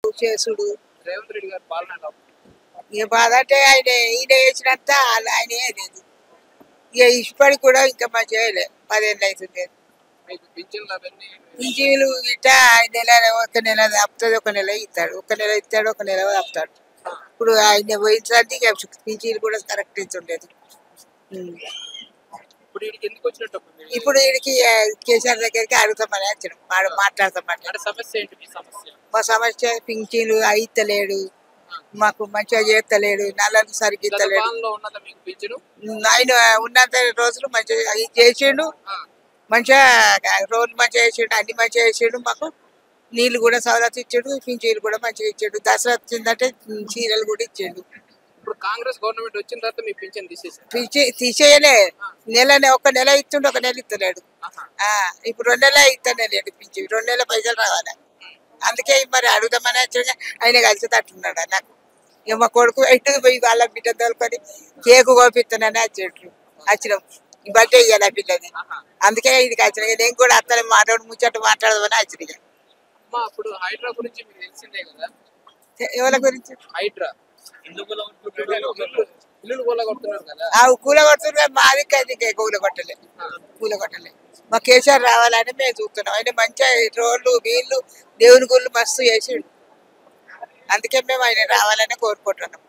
చేసుడు రేవంత్ రెడ్డి గారి పాలన ఎలా ఉంది? ఇక బాధ అంటే ఆయన ఈయన వేసినంత ఆయన ఆయన వేయలేదు ఇక ఇప్పటికి కూడా ఇంకా మంచిగా వేయలే పదేళ్ళు అవుతుంది మీకు పింఛన్లు అవన్నీ ఇంజీలు ఇట్లా నెల ఒక నెల ఆపుతుంది ఒక నెల ఇస్తాడు ఒక నెల ఇస్తాడు ఒక నెల ఆపుతాడు ఇప్పుడు ఆయన పోయించడానికి ఇక పింఛీలు కూడా కరెక్ట్ ఇస్తుండేది ఉమ్. ఇప్పుడు వీడికి ఎందుకు వచ్చినట్టు మీరు? ఇప్పుడు వీడికి ఆ, కేసీఆర్ దగ్గరికి అడుగుతామని వచ్చాడు వాడు మాట్లాడతామని అంటే సమస్య ఏంటి మీ సమస్య మా సమస్య పింఛీలు అయితలేడు మాకు మంచిగా చేస్తలేడు నల్లని సరిగ్గా గత ఇస్తలేడు పాలనలో ఉన్నదా మీకు పింఛను ఆయన ఉన్నంత రోజులు మంచిగా ఇది చేసిండు ఆ, మంచిగా రోడ్లు మంచిగా వేసాడు అన్ని మంచిగా వేసాడు మాకు నీళ్ళు కూడా సవలత్ ఇచ్చాడు పింఛీలు కూడా మంచిగా ఇచ్చాడు దసరా వచ్చిందంటే చీరలు కూడా ఇచ్చాడు ఇప్పుడు కాంగ్రెస్ గవర్నమెంట్ వచ్చిన తర్వాత మీ పింఛన్ తీసేసారు పింఛీ తీసేయలే నెల ఒక నెల ఇస్తుండే ఒక నెల ఇస్తలేడు ఆహా. ఆ, ఇప్పుడు రెండు నెలలు ఇస్తానే లేడు పింఛీ రెండు నెలల పైసలు రావాలి అందుకే మరి అడుగుదామని వచ్చాడు ఆయన కలిసి తట్టున్నాడు నాకు ఇక మా కొడుకు ఇంటికి పోయి వాళ్ళ బిడ్డ తోలుకొని కేకు కోపిస్తానని వచ్చాడు వచ్చినాం బర్త్డే ఇయ్యాలి ఆ పిల్లది ఆహా. అందుకే ఇది వచ్చిన నేను కూడా అత్తని మాట్లాడు ముచ్చట మాట్లాడదామని వచ్చిన ఇక. అమ్మా అప్పుడు హైడ్రా గురించి మీకు తెలిసిందే కదా ఎవరి గురించి హైడ్రా ఇల్లు ఇల్లు కూల కొడుతున్నారు కదా ఆ కూల కొడుతున్నా మాది అయితే కూల కొట్టలే కూల కొట్టలే మా కేసీఆర్ రావాలని మేము చూస్తున్నాం ఆయన మంచిగా రోడ్లు వీళ్ళు దేవుని గుళ్ళు మస్తు చేసిండు అందుకే మేము ఆయన రావాలని కోరుకుంటున్నాం